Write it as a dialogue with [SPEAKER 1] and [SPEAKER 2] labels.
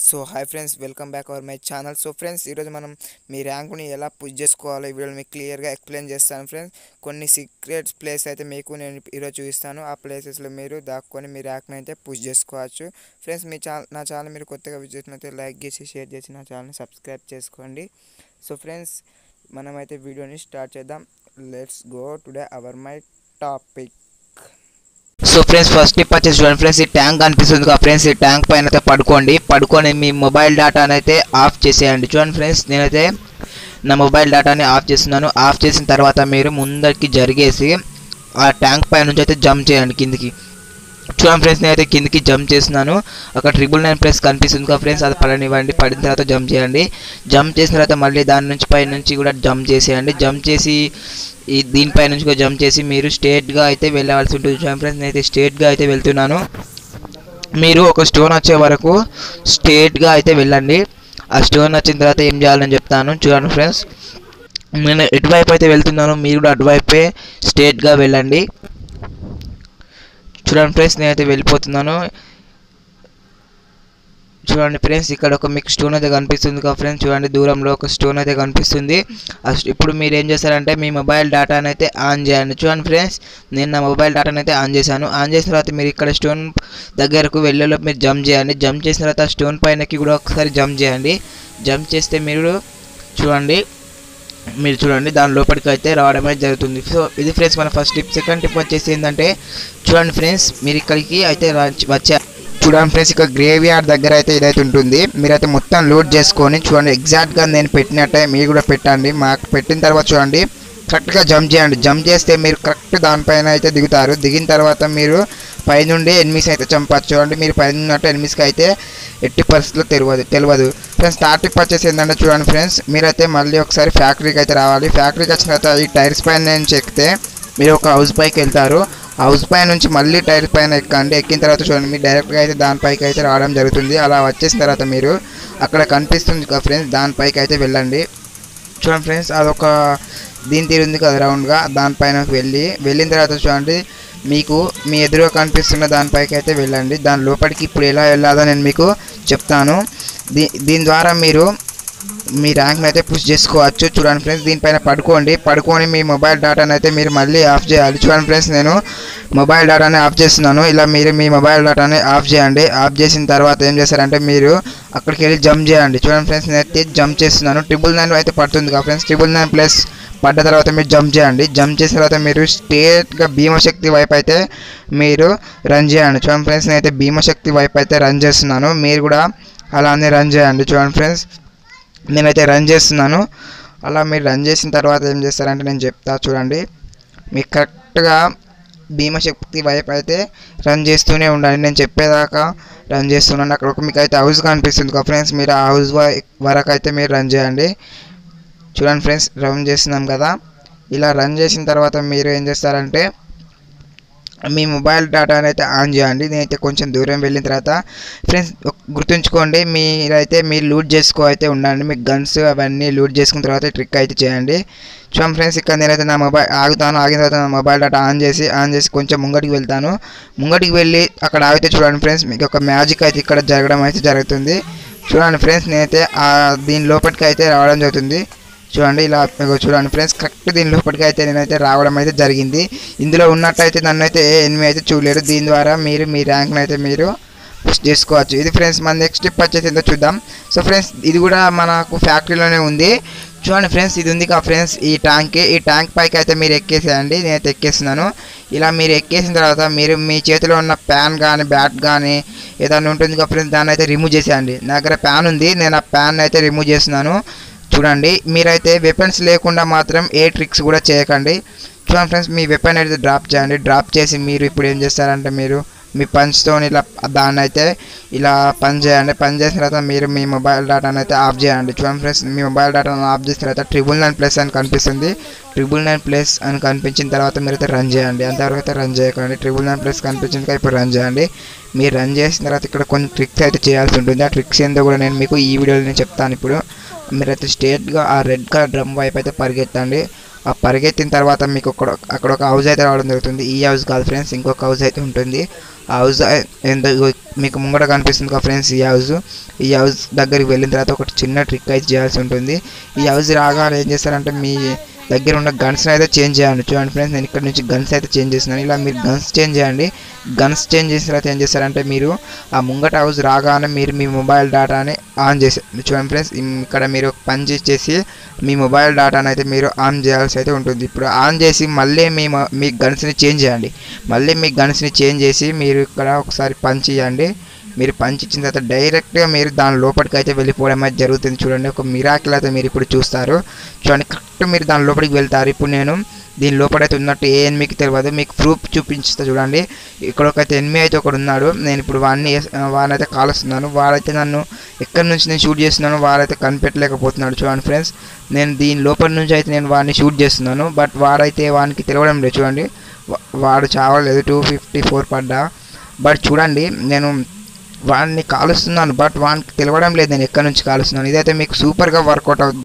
[SPEAKER 1] so hi friends welcome back our my channel so friends ఈరోజు మనం మీ ర్యాంకుని ఎలా push చేసుకోవాలో ఈ వీడియోలో మీకు క్లియర్గా ఎక్స్ప్లెయిన్ చేస్తాను ఫ్రెండ్స్ కొన్ని సీక్రెట్స్ ప్లేస్ అయితే మీకు నేను ఈరోజు చూపిస్తాను ఆ ప్లేసెస్లో మీరు దాక్కొని మీ ర్యాంక్ని అయితే పుష్ చేసుకోవచ్చు ఫ్రెండ్స్ మీ ఛానల్ నా ఛానల్ మీరు కొత్తగా విజిట్ చేసినైతే లైక్ చేసి షేర్ చేసి నా ఛానల్ని సబ్స్క్రైబ్ చేసుకోండి సో ఫ్రెండ్స్ మనమైతే వీడియోని స్టార్ట్ చేద్దాం let's go today our my topic
[SPEAKER 2] so friends first tip వచ్చేసి చూడండి ఫ్రెండ్స్ ఈ ట్యాంక్ కనిపిస్తుంది కదా ఫ్రెండ్స్ ఈ ట్యాంక్ పైన అయితే పడుకోండి పడుకొని మీ మొబైల్ డేటాని అయితే ఆఫ్ చేసేయండి చూడండి ఫ్రెండ్స్ నేనైతే నా మొబైల్ డేటాని ఆఫ్ చేస్తున్నాను ఆఫ్ చేసిన తర్వాత మీరు ముందరికి జరిగేసి ఆ ట్యాంక్ పై నుంచి అయితే జంప్ చేయండి కిందికి చూడండి ఫ్రెండ్స్ నేనైతే కిందికి జంప్ చేస్తున్నాను అక్కడ ట్రిపుల్ నైన్ ప్లస్ కనిపిస్తుంది కదా ఫ్రెండ్స్ అది పడనివ్వండి పడిన తర్వాత జంప్ చేయండి జంప్ చేసిన తర్వాత మళ్ళీ దాని నుంచి పై నుంచి కూడా జంప్ చేసేయండి జంప్ చేసి ఈ దీనిపై నుంచి కూడా జంప్ చేసి మీరు స్ట్రేట్గా అయితే వెళ్ళవలసి ఉంటుంది చూడండి ఫ్రెండ్స్ నేనైతే స్ట్రేట్గా అయితే వెళ్తున్నాను మీరు ఒక స్టోన్ వచ్చే వరకు స్ట్రేట్గా అయితే వెళ్ళండి ఆ స్టోన్ వచ్చిన తర్వాత ఏం చేయాలని చెప్తాను చూడండి ఫ్రెండ్స్ నేను ఎటువైపు అయితే వెళ్తున్నానో మీరు కూడా అటువైపే స్ట్రేట్గా వెళ్ళండి చూడండి ఫ్రెండ్స్ నేనైతే వెళ్ళిపోతున్నాను చూడండి ఫ్రెండ్స్ ఇక్కడ ఒక మీకు స్టోన్ అయితే కనిపిస్తుంది కదా ఫ్రెండ్స్ చూడండి దూరంలో ఒక స్టోన్ అయితే కనిపిస్తుంది ఆ స్ట్- ఇప్పుడు మీరు ఏం చేస్తారంటే మీ మొబైల్ డేటాని అయితే ఆన్ చేయండి చూడండి ఫ్రెండ్స్ నేను నా మొబైల్ డేటాని అయితే ఆన్ చేశాను ఆన్ చేసిన తర్వాత మీరు ఇక్కడ స్టోన్ దగ్గరకు వెళ్ళేలో మీరు జంప్ చేయండి జంప్ చేసిన తర్వాత ఆ స్టోన్ పైనకి కూడా ఒకసారి జంప్ చేయండి జంప్ చేస్తే మీరు చూడండి మీరు చూడండి దాని లోపలికి అయితే రావడమే జరుగుతుంది సో ఇది ఫ్రెండ్స్ మన ఫస్ట్ టిప్ సెకండ్ టిప్ వచ్చేసి ఏంటంటే చూడండి ఫ్రెండ్స్ మీరు ఇక్కడికి అయితే రా- వచ్చా చూడండి ఫ్రెండ్స్ ఇక్కడ గ్రేవ్ యార్డ్ దగ్గర అయితే ఇదైతే ఉంటుంది మీరైతే మొత్తం లోడ్ చేసుకొని చూడండి ఎగ్జాక్ట్గా నేను పెట్టినట్టే మీరు కూడా పెట్టండి మాకు పెట్టిన తర్వాత చూడండి కరెక్ట్గా జంప్ చేయండి జంప్ చేస్తే మీరు కరెక్ట్ దానిపైన అయితే దిగుతారు దిగిన తర్వాత మీరు పైనుండి ఎనిమిస్ అయితే చంపచ్చు చూడండి మీరు పైన ఉన్నట్టు ఎనిమిస్కి అయితే ఎట్టి పరిస్థితుల్లో తెలియదు తెలియదు ఫ్రెండ్స్ థర్డ్ టిప్ వచ్చేసి ఏంటంటే చూడండి ఫ్రెండ్స్ మీరైతే మళ్ళీ ఒకసారి ఫ్యాక్టరీకి అయితే రావాలి ఫ్యాక్టరీకి వచ్చిన తర్వాత ఈ టైర్స్ పైన నుంచి ఎక్కితే మీరు ఒక హౌస్ పైకి వెళ్తారు హౌస్ పై నుంచి మళ్ళీ టైర్ పైన ఎక్కండి ఎక్కిన తర్వాత చూడండి మీరు డైరెక్ట్గా అయితే దానిపైకి అయితే రావడం జరుగుతుంది అలా వచ్చేసిన తర్వాత మీరు అక్కడ కనిపిస్తుంది కదా ఫ్రెండ్స్ దానిపైకి అయితే వెళ్ళండి చూడండి ఫ్రెండ్స్ అదొక దీని తీరు ఉంది కదా రౌండ్గా దానిపైన వెళ్ళి వెళ్ళిన తర్వాత చూడండి మీకు మీ ఎదురుగా కనిపిస్తున్న దానిపైకి అయితే వెళ్ళండి దాని లోపలికి ఇప్పుడు ఎలా వెళ్ళాలో నేను మీకు చెప్తాను దీ దీని ద్వారా మీరు మీ ర్యాంక్ని అయితే పుష్ చేసుకోవచ్చు చూడండి ఫ్రెండ్స్ దీనిపైన పడుకోండి పడుకొని మీ మొబైల్ డేటాని అయితే మీరు మళ్ళీ ఆఫ్ చేయాలి చూడండి ఫ్రెండ్స్ నేను మొబైల్ డేటాని ఆఫ్ చేస్తున్నాను ఇలా మీరు మీ మొబైల్ డేటాని ఆఫ్ చేయండి ఆఫ్ చేసిన తర్వాత ఏం చేస్తారంటే మీరు అక్కడికి వెళ్ళి జంప్ చేయండి చూడండి ఫ్రెండ్స్ నేనైతే జంప్ చేస్తున్నాను ట్రిపుల్ నైన్ అయితే పడుతుంది కదా ఫ్రెండ్స్ ట్రిపుల్ నైన్ ప్లస్ పడ్డ తర్వాత మీరు జంప్ చేయండి జంప్ చేసిన తర్వాత మీరు స్ట్రేట్గా భీమశక్తి వైపు అయితే మీరు రన్ చేయండి చూడండి ఫ్రెండ్స్ నేనైతే భీమశక్తి వైపు అయితే రన్ చేస్తున్నాను మీరు కూడా అలానే రన్ చేయండి చూడండి ఫ్రెండ్స్ నేనైతే రన్ చేస్తున్నాను అలా మీరు రన్ చేసిన తర్వాత ఏం చేస్తారంటే నేను చెప్తా చూడండి మీకు కరెక్ట్గా భీమశక్తి వైపు అయితే రన్ చేస్తూనే ఉండండి నేను చెప్పేదాకా రన్ చేస్తున్నాను అక్కడ ఒక మీకు అయితే హౌస్ కనిపిస్తుంది కదా ఫ్రెండ్స్ మీరు ఆ హౌస్ వరకు అయితే మీరు రన్ చేయండి చూడండి ఫ్రెండ్స్ రన్ చేస్తున్నాం కదా ఇలా రన్ చేసిన తర్వాత మీరు ఏం చేస్తారంటే మీ మొబైల్ డేటాని అయితే ఆన్ చేయండి నేనైతే కొంచెం దూరం వెళ్ళిన తర్వాత ఫ్రెండ్స్ గుర్తుంచుకోండి మీరైతే మీరు లూట్ చేసుకో అయితే ఉండండి మీకు గన్స్ అవన్నీ లూట్ చేసుకున్న తర్వాత ట్రిక్ అయితే చేయండి చూడండి ఫ్రెండ్స్ ఇక్కడ నేనైతే నా మొబైల్ ఆగుతాను ఆగిన తర్వాత నా మొబైల్ డేటా ఆన్ చేసి ఆన్ చేసి కొంచెం ముంగటికి వెళ్తాను ముంగటికి వెళ్ళి అక్కడ ఆగితే చూడండి ఫ్రెండ్స్ మీకు ఒక మ్యాజిక్ అయితే ఇక్కడ జరగడం అయితే జరుగుతుంది చూడండి ఫ్రెండ్స్ నేనైతే ఆ దీని లోపలికి అయితే రావడం జరుగుతుంది చూడండి ఇలా ఇగో చూడండి ఫ్రెండ్స్ కరెక్ట్ దీని లోపలికి అయితే నేనైతే రావడం అయితే జరిగింది ఇందులో ఉన్నట్టయితే నన్ను అయితే ఏ ఎనిమిది అయితే చూడలేరు దీని ద్వారా మీరు మీ ర్యాంక్ని అయితే మీరు పుష్ చేసుకోవచ్చు ఇది ఫ్రెండ్స్ మన నెక్స్ట్ స్టెప్ వచ్చేసి ఏంటో చూద్దాం సో ఫ్రెండ్స్ ఇది కూడా మనకు ఫ్యాక్టరీలోనే ఉంది చూడండి ఫ్రెండ్స్ ఇది ఉంది కదా ఫ్రెండ్స్ ఈ ట్యాంక్ ఈ ట్యాంక్ పైకి అయితే మీరు ఎక్కేసేయండి నేనైతే ఎక్కేస్తున్నాను ఇలా మీరు ఎక్కేసిన తర్వాత మీరు మీ చేతిలో ఉన్న ప్యాన్ కానీ బ్యాట్ కానీ ఏదైనా ఉంటుంది కదా ఫ్రెండ్స్ దాన్ని అయితే రిమూవ్ చేసేయండి నా దగ్గర ప్యాన్ ఉంది నేను ఆ ప్యాన్ అయితే రిమూవ్ చేస్తున్నాను చూడండి మీరైతే వెపన్స్ లేకుండా మాత్రం ఏ ట్రిక్స్ కూడా చేయకండి చూడండి ఫ్రెండ్స్ మీ వెపన్ అయితే డ్రాప్ చేయండి డ్రాప్ చేసి మీరు ఇప్పుడు ఏం చేస్తారంటే మీరు మీ పంచ్తో ఇలా దాన్ని అయితే ఇలా పని చేయండి పని చేసిన తర్వాత మీరు మీ మొబైల్ డేటాను అయితే ఆఫ్ చేయండి చూడండి ఫ్రెండ్స్ మీ మొబైల్ డేటాను ఆఫ్ చేసిన తర్వాత ట్రిపుల్ నైన్ ప్లస్ అని కనిపిస్తుంది ట్రిపుల్ నైన్ ప్లస్ అని కనిపించిన తర్వాత మీరు అయితే రన్ చేయండి అంతవరకు అయితే రన్ చేయకండి ట్రిపుల్ నైన్ ప్లస్ కనిపించింది కదా, ఇప్పుడు రన్ చేయండి మీరు రన్ చేసిన తర్వాత ఇక్కడ కొన్ని ట్రిక్స్ అయితే చేయాల్సి ఉంటుంది ఆ ట్రిక్స్ ఏందో కూడా నేను మీకు ఈ వీడియోలో చెప్తాను ఇప్పుడు మీరైతే స్ట్రేట్గా ఆ రెడ్ కలర్ డ్రమ్ వైపు అయితే పరిగెత్తండి ఆ పరిగెత్తిన తర్వాత మీకు అక్కడ అక్కడ ఒక హౌస్ అయితే రావడం జరుగుతుంది ఈ హౌస్ కాదు ఫ్రెండ్స్ ఇంకొక హౌస్ అయితే ఉంటుంది ఆ హౌస్ ఎంత మీకు ముంగట కనిపిస్తుంది కదా ఫ్రెండ్స్ ఈ హౌస్ ఈ హౌస్ దగ్గరికి వెళ్ళిన తర్వాత ఒక చిన్న ట్రిక్ అయితే చేయాల్సి ఉంటుంది ఈ హౌస్ రాగానే ఏం చేస్తారంటే మీ దగ్గర ఉన్న గన్స్ అయితే చేంజ్ చేయండి చూడండి ఫ్రెండ్స్ నేను ఇక్కడ నుంచి గన్స్ అయితే చేంజ్ చేస్తున్నాను ఇలా మీరు గన్స్ చేంజ్ చేయండి గన్స్ చేంజ్ చేసిన తర్వాత ఏం చేస్తారంటే మీరు ఆ ముంగట హౌస్ రాగానే మీరు మీ మొబైల్ డేటాని ఆన్ చేసి చూడండి ఫ్రెండ్స్ ఇక్కడ మీరు ఒక పని చేసి మీ మొబైల్ డేటాని అయితే మీరు ఆన్ చేయాల్సి అయితే ఉంటుంది ఇప్పుడు ఆన్ చేసి మళ్ళీ మీ మొ- మీ గన్స్ని చేంజ్ చేయండి మళ్ళీ మీ గన్స్ని చేంజ్ చేసి మీరు ఇక్కడ ఒకసారి పంచ్ చేయండి మీరు పంచ్ ఇచ్చిన తర్వాత డైరెక్ట్గా మీరు దాని లోపలికి అయితే వెళ్ళిపోవడం అయితే జరుగుతుంది చూడండి ఒక మిరాకిల్ అయితే మీరు ఇప్పుడు చూస్తారు చూడండి కరెక్ట్ మీరు దాని లోపలికి వెళ్తారు ఇప్పుడు నేను దీని లోపలైతే ఉన్నట్టు ఏ ఎనిమికి తెలియదు మీకు ప్రూఫ్ చూపించుతా చూడండి ఇక్కడ ఒక ఎనిమి అయితే ఒకడు ఉన్నాడు నేను ఇప్పుడు వాడిని వాడినైతే కాలుస్తున్నాను వాడైతే నన్ను ఎక్కడి నుంచి నేను షూట్ చేస్తున్నానో వాడైతే కనిపెట్టలేకపోతున్నాడు చూడండి ఫ్రెండ్స్ నేను దీని లోపల నుంచి అయితే నేను వాడిని షూట్ చేస్తున్నాను బట్ వాడైతే వానికి తెలియడం లేదు చూడండి వా- వాడు చావలేదు టూ ఫిఫ్టీ ఫోర్ పడ్డా బట్ చూడండి నేను వాడిని కాలుస్తున్నాను బట్ వానికి తెలియడం లేదు నేను ఎక్కడి నుంచి కాలుస్తున్నాను ఇదైతే మీకు సూపర్గా వర్కౌట్ అవుతుంది